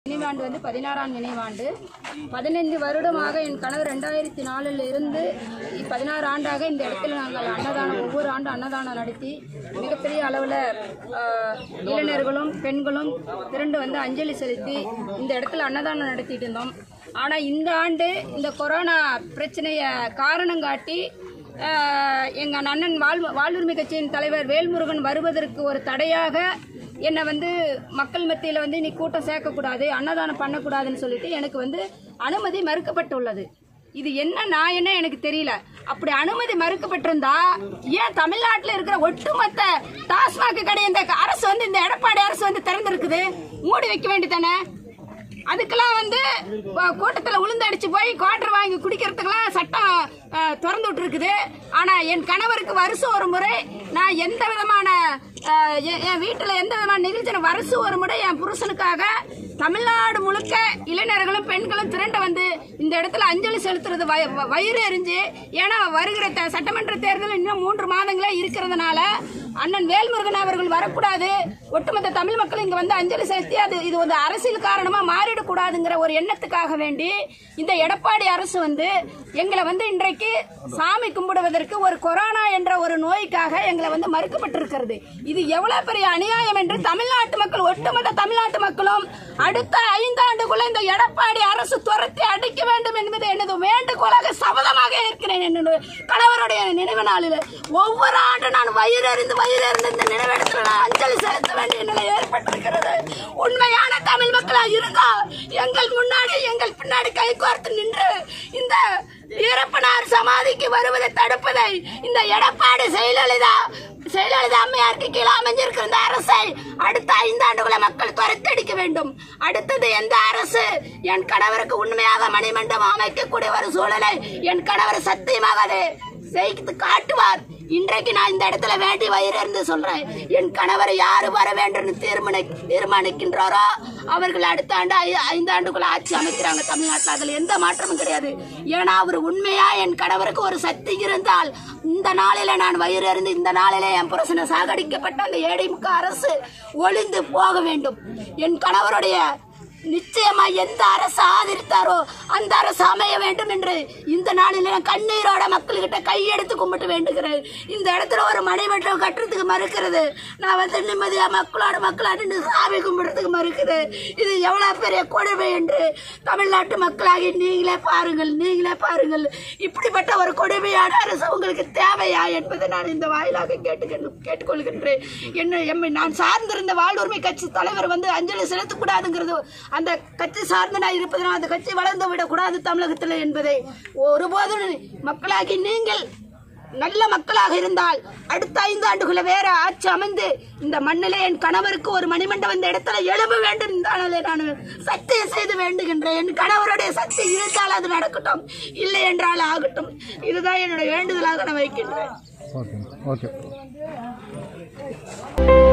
நினைவாண்டு வந்து பதினாறாம் நினைவாண்டு பதினைந்து வருடமாக என் கணவர் ரெண்டாயிரத்தி நாலுல இருந்து பதினாறு ஆண்டாக இந்த இடத்துல நாங்கள் அன்னதானம் ஒவ்வொரு ஆண்டு அன்னதானம் நடத்தி மிகப்பெரிய அளவில் இளைஞர்களும் பெண்களும் திரண்டு வந்து அஞ்சலி செலுத்தி இந்த இடத்துல அன்னதானம் நடத்திட்டு இருந்தோம் ஆனால் இந்த ஆண்டு இந்த கொரோனா பிரச்சனையை காரணம் காட்டி ஆஹ், எங்க அண்ணன் வாழ் வாழ்வுரிமை கட்சியின் தலைவர் வேல்முருகன் வருவதற்கு ஒரு தடையாக என்னை வந்து மக்கள் மத்தியில் வந்து நீ கூட்டம் சேர்க்கக்கூடாது அன்னதானம் பண்ணக்கூடாதுன்னு சொல்லிட்டு எனக்கு வந்து அனுமதி மறுக்கப்பட்டுள்ளது இது என்ன நான் என்ன எனக்கு தெரியல அப்படி அனுமதி மறுக்கப்பட்டிருந்தா ஏன் தமிழ்நாட்டில் இருக்கிற ஒட்டுமொத்த டாஸ்மாக் கடை இந்த அரசு வந்து இந்த எடப்பாடி அரசு வந்து திறந்திருக்குது மூடி வைக்க வேண்டியதானே அதுக்கெல்லாம் வந்து வ- கூட்டத்துல உளுந்தடிச்சு போய் குவார்டர் வாங்கி குடிக்கிறதுக்கெல்லாம் சட்டம் அஹ், திறந்து விட்டுருக்குது ஆனா என் கணவருக்கு வருஷம் ஒரு முறை நான் எந்த விதமான அஹ், என் என் வீட்டுல எந்த விதமான நிகழ்ச்சி வருஷம் ஒரு முறை என் புருஷனுக்காக தமிழ்நாடு முழுக்க இளைஞர்களும் பெண்களும் திரண்டு வந்து இந்த இடத்துல அஞ்சலி செலுத்துறது வய- வ- வயிறு எரிஞ்சு ஏன்னா வருகிற த- சட்டமன்ற தேர்தல் இன்னும் மூன்று மாதங்களே இருக்கிறதுனால அண்ணன் வேல்முருகன் அவர்கள் வரக்கூடாது ஒட்டுமொத்த தமிழ் மக்கள் இங்க வந்து அஞ்சலி செலுத்தி அது இது வந்து அரசியல் காரணமா மாறிடக்கூடாதுங்கிற ஒரு எண்ணத்துக்காக வேண்டி இந்த எடப்பாடி அரசு வந்து எங்களை வந்து இன்றைக்கு சாமி கும்பிடுவதற்கு ஒரு கொரோனா என்ற ஒரு நோய்க்காக எங்களை வந்து மறுக்கப்பட்டிருக்கிறது இது எவ்வளவு பெரிய அநியாயம் என்று தமிழ்நாட்டு மக்கள் ஒட்டுமொத்த தமிழ்நாட்டு மக்களும் அடுத்த ஐந்தாண்டுக்குள்ள இந்த எடப்பாடி அரசு துரத்தி அடிக்க வேண்டும் என்பது எனது வேண்டுகோளாக சபதமாக இருக்கிறேன் என்னுடைய கணவருடைய நினைவு நாளில் ஒவ்வொரு ஆண்டு நான் வயிறறிந்து வயிறறிந்து இந்த நினைவிடத்தில் நான் அஞ்சலி செலுத்த வேண்டிய நிலை ஏற்பட்டிருக்கிறது உண்மையான தமிழ் மக்களா இருந்தா எங்கள் முன்னாடி எங்கள் பின்னாடி கை கோர்த்து நின்று இந்த வீரப்பனார் சமாதிக்கு வருவதை தடுப்பதை இந்த எடப்பாடி செயலலிதா செயலலிதா அம்மையாருக்கு கீழே அமைஞ்சிருக்கிற இந்த அரசை அடுத்த ஐந்தாண்டுகளை மக்கள் துரத்தடிக்க வேண்டும் அடுத்தது எந்த அரசு என் கணவருக்கு உண்மையாக மணிமண்டபம் அமைக்கக்கூடிய ஒரு சூழலை என் கணவர் சத்தியமாக அதை செய்து காட்டுவார் இன்றைக்கு நான் இந்த இடத்துல வேண்டி வயிறிருந்து சொல்றேன் என் கணவரை யாரு வர வேண்டும் தீர்மானி தீர்மானிக்கின்றாரோ அவர்கள் அடுத்த ஆண்டு ஐ- ஐந்து ஆண்டுக்குள்ள ஆட்சி அமைக்கிறாங்க தமிழ்நாட்டில் அதுல எந்த மாற்றமும் கிடையாது ஏன்னா அவர் உண்மையா என் கணவருக்கு ஒரு சக்தி இருந்தால் இந்த நாளில நான் வயிறு அறிந்து இந்த நாளில என் புருஷனை சாகடிக்கப்பட்ட அந்த ஏடிமுக அரசு ஒளிந்து போக வேண்டும் என் கணவருடைய நிச்சயமா எந்த அரசு ஆதரித்தாரோ அந்த அரசு அமைய வேண்டும் என்று இந்த நாளில் நான் கண்ணீரோட மக்கள்கிட்ட கையெடுத்து கும்பிட்டு வேண்டுகிறேன் இந்த இடத்துல ஒரு மணிமண்டபம் கட்டுறதுக்கு மறுக்கிறது நான் வந்து நிம்மதியா மக்களோட மக்களா நின்று சாமி கும்பிடுறதுக்கு மறுக்குது இது எவ்வளவு பெரிய கொடுமை என்று தமிழ்நாட்டு மக்களாகி நீங்களே பாருங்கள் நீங்களே பாருங்கள் இப்படிப்பட்ட ஒரு கொடுமையான அரசு உங்களுக்கு தேவையா என்பதை நான் இந்த வாயிலாக கேட்டு கேட்டுக்கொள்கின்றேன் என்ன எம்மை நான் சார்ந்திருந்த வாழ்வுரிமை கட்சி தலைவர் வந்து அஞ்சலி செலுத்தக்கூடாதுங்கிறது அந்த கட்சி சார்ந்து நான் இருப்பதனால் அந்த கட்சி வளர்ந்து விடக்கூடாது தமிழகத்தில் என்பதை ஒருபோதும் மக்களாகி நீங்கள் நல்ல மக்களாக இருந்தால் அடுத்த ஐந்து ஆண்டுகளை வேற ஆட்சி அமைந்து இந்த மண்ணிலே என் கணவருக்கு ஒரு மணிமண்டபம் இந்த இடத்துல எழும்ப வேண்டும் என்றாலே நான் சத்தியம் செய்து வேண்டுகின்றேன் என் கணவருடைய சக்தி இருந்தால் அது நடக்கட்டும் இல்லை என்றால் ஆகட்டும் இதுதான் என்னுடைய வேண்டுதலாக நான் வைக்கின்றேன் ஓகே ஓகே